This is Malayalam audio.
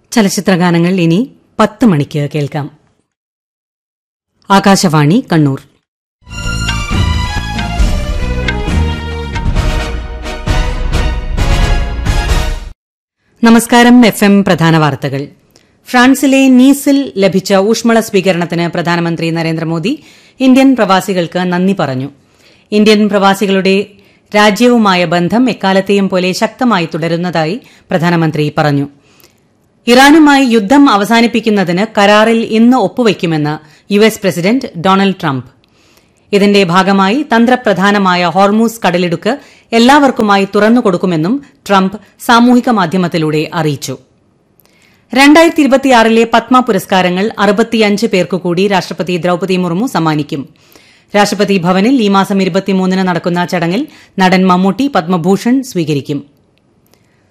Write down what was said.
ചലച്ചിത്രഗാനങ്ങൾ ഇനി പത്ത് മണിക്ക് കേൾക്കാം ആകാശവാണി കണ്ണൂർ നമസ്കാരം എഫ് എം പ്രധാന വാർത്തകൾ ഫ്രാൻസിലെ നീസിൽ ലഭിച്ച ഊഷ്മള സ്വീകരണത്തിന് പ്രധാനമന്ത്രി നരേന്ദ്രമോദി ഇന്ത്യൻ പ്രവാസികൾക്ക് നന്ദി പറഞ്ഞു ഇന്ത്യൻ പ്രവാസികളുടെ രാജ്യവുമായ ബന്ധം എക്കാലത്തെയും പോലെ ശക്തമായി തുടരുന്നതായി പ്രധാനമന്ത്രി പറഞ്ഞു ഇറാനുമായി യുദ്ധം അവസാനിപ്പിക്കുന്നതിന് കരാറിൽ ഇന്ന് ഒപ്പുവയ്ക്കുമെന്ന് U S president Donald Trump ഇതിന്റെ ഭാഗമായി തന്ത്രപ്രധാനമായ ഹോർമൂസ് കടലിടുക്ക് എല്ലാവർക്കുമായി തുറന്നുകൊടുക്കുമെന്നും ട്രംപ് സാമൂഹിക മാധ്യമത്തിലൂടെ അറിയിച്ചു രണ്ടായിരത്തി ഇരുപത്തിയാറിലെ പത്മ പുരസ്കാരങ്ങൾ അറുപത്തിയഞ്ച് പേർക്കു കൂടി രാഷ്ട്രപതി ദ്രൌപദി മുർമു സമ്മാനിക്കും രാഷ്ട്രപതി ഭവനിൽ ഈ മാസം ഇരുപത്തിമൂന്നിന് നടക്കുന്ന ചടങ്ങിൽ നടൻ മമ്മൂട്ടി പത്മഭൂഷൺ സ്വീകരിക്കും